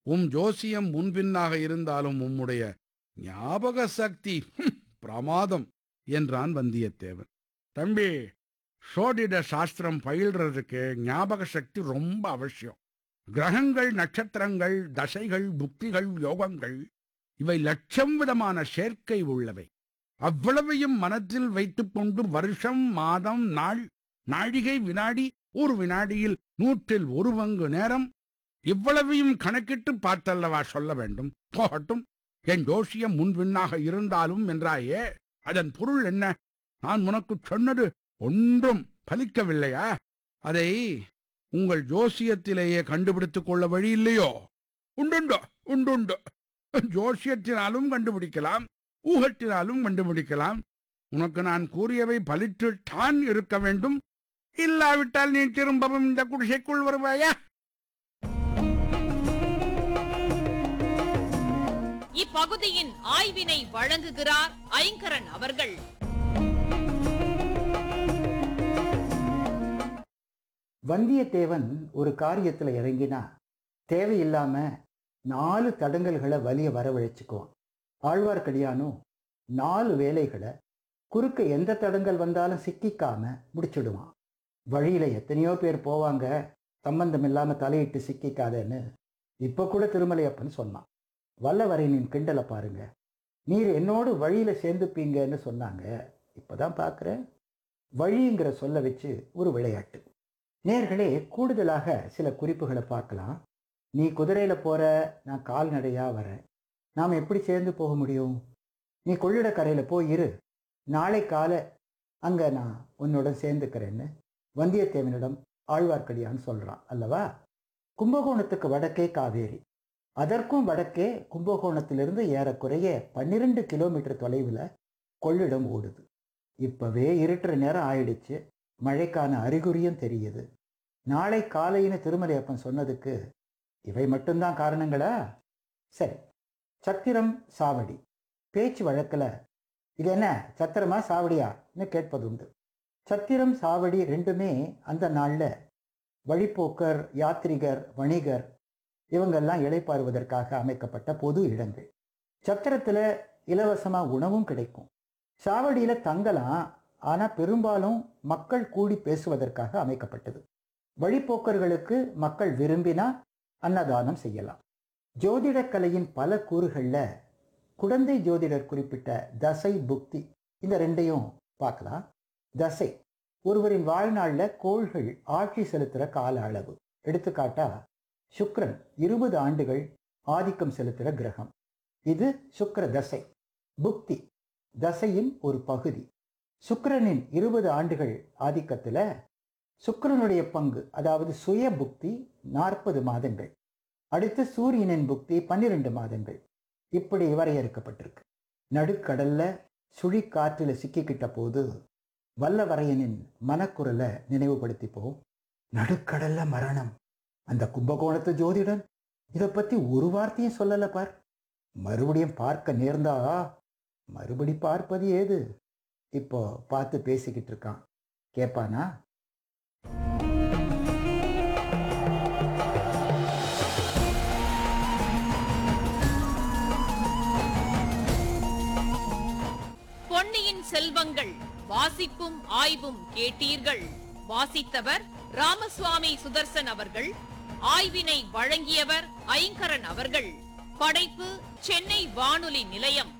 உம் ஜோசியம் முன்பின்னாக இருந்தாலும் உம்முடைய ஞாபக சக்தி ஹும், பிரமாதம் என்றான் வந்தியத்தேவன் தம்பி சோதிட சாஸ்திரம் பயில்றதுக்கு ஞாபக சக்தி ரொம்ப அவசியம் கிரகங்கள் நட்சத்திரங்கள் தசைகள் புக்திகள் யோகங்கள் இவை லட்சம் விதமான சேர்க்கை உள்ளவை அவ்வளவையும் மனத்தில் வைத்துக்கொண்டு வருஷம் மாதம் நாள் நாழிகை வினாடி ஒரு வினாடியில் நூற்றில் ஒரு பங்கு நேரம் இவ்வளவையும் கணக்கிட்டு பார்த்தல்லவா சொல்ல வேண்டும் போகட்டும் என் ஜோசியம் முன்பின்னாக இருந்தாலும் என்றாயே அதன் பொருள் என்ன நான் உனக்கு சொன்னது ஒன்றும் பலிக்கவில்லையா அதை உங்கள் ஜோசியத்திலேயே கண்டுபிடித்துக் கொள்ள வழி இல்லையோ உண்டுண்டோ உண்டுண்டு ஜோசியத்தினாலும் கண்டுபிடிக்கலாம் ஊகத்தினாலும் கண்டுபிடிக்கலாம் உனக்கு நான் கூறியவை பலித்துத்தான் இருக்க வேண்டும் இல்லாவிட்டால் நீ திரும்பவும் இந்த குடிசைக்குள் வருவாயா இப்பகுதியின் ஆய்வினை வழங்குகிறார் ஐங்கரன் அவர்கள் வந்தியத்தேவன் ஒரு காரியத்துல இறங்கினா தேவையில்லாம நாலு தடங்கல்களை வலிய வரவழைச்சுக்குவான் ஆழ்வார்க்கடியானும் நாலு வேலைகளை குறுக்க எந்த தடங்கல் வந்தாலும் சிக்கிக்காம முடிச்சிடுவான் வழியில எத்தனையோ பேர் போவாங்க சம்பந்தம் இல்லாம தலையிட்டு சிக்கிக்காதேன்னு இப்ப கூட திருமலையப்பன் சொன்னான் வல்லவரையனின் கிண்டலை பாருங்க நீர் என்னோடு வழியில சேர்ந்துப்பீங்கன்னு சொன்னாங்க இப்பதான் பார்க்கிறேன் வழிங்கிற சொல்ல வச்சு ஒரு விளையாட்டு நேர்களே கூடுதலாக சில குறிப்புகளை பார்க்கலாம் நீ குதிரையில போற நான் கால்நடையா வரேன் நாம் எப்படி சேர்ந்து போக முடியும் நீ கொள்ளிடக்கரையில போய் இரு நாளை காலை அங்க நான் உன்னுடன் சேர்ந்துக்கிறேன்னு வந்தியத்தேவனிடம் ஆழ்வார்க்கடியான் சொல்றான் அல்லவா கும்பகோணத்துக்கு வடக்கே காவேரி அதற்கும் வடக்கே கும்பகோணத்திலிருந்து ஏறக்குறைய பன்னிரெண்டு கிலோமீட்டர் தொலைவில் கொள்ளிடம் ஓடுது இப்பவே இருட்டுற நேரம் ஆயிடுச்சு மழைக்கான அறிகுறியும் தெரியுது நாளை காலைன்னு திருமலையப்பன் சொன்னதுக்கு இவை மட்டும்தான் காரணங்களா சரி சத்திரம் சாவடி பேச்சு வழக்கில் இது என்ன சத்திரமா சாவடியான்னு கேட்பதுண்டு சத்திரம் சாவடி ரெண்டுமே அந்த நாளில் வழிப்போக்கர் யாத்ரிகர் வணிகர் இவங்கெல்லாம் இளைப்பாறுவதற்காக அமைக்கப்பட்ட பொது இடங்கள் சத்திரத்தில் இலவசமாக உணவும் கிடைக்கும் சாவடியில் தங்கலாம் ஆனால் பெரும்பாலும் மக்கள் கூடி பேசுவதற்காக அமைக்கப்பட்டது வழிப்போக்கர்களுக்கு மக்கள் விரும்பினா அன்னதானம் செய்யலாம் ஜோதிடக்கலையின் பல கூறுகளில் குடந்தை ஜோதிடர் குறிப்பிட்ட தசை புக்தி இந்த ரெண்டையும் பார்க்கலாம் தசை ஒருவரின் வாழ்நாளில் கோள்கள் ஆட்சி செலுத்துகிற கால அளவு எடுத்துக்காட்டா சுக்கிரன் இருபது ஆண்டுகள் ஆதிக்கம் செலுத்துகிற கிரகம் இது சுக்கிர தசை புக்தி தசையின் ஒரு பகுதி சுக்கிரனின் இருபது ஆண்டுகள் ஆதிக்கத்தில் சுக்கிரனுடைய பங்கு அதாவது சுய புக்தி நாற்பது மாதங்கள் அடுத்து சூரியனின் புக்தி பன்னிரண்டு மாதங்கள் இப்படி வரையறுக்கப்பட்டிருக்கு நடுக்கடல்ல சுழிக்காற்றுல சிக்கிக்கிட்ட போது வல்லவரையனின் மனக்குரலை நினைவுபடுத்திப்போம் நடுக்கடல்ல மரணம் அந்த கும்பகோணத்து ஜோதிடன் இதை பத்தி ஒரு வார்த்தையும் சொல்லல பார் மறுபடியும் பார்க்க நேர்ந்தா மறுபடி பார்ப்பது ஏது இப்போ பார்த்து பேசிக்கிட்டு இருக்கான் கேட்பானா பொன்னியின் செல்வங்கள் வாசிப்பும் ஆய்வும் கேட்டீர்கள் வாசித்தவர் ராமசுவாமி சுதர்சன் அவர்கள் ஆய்வினை வழங்கியவர் ஐங்கரன் அவர்கள் படைப்பு சென்னை வானொலி நிலையம்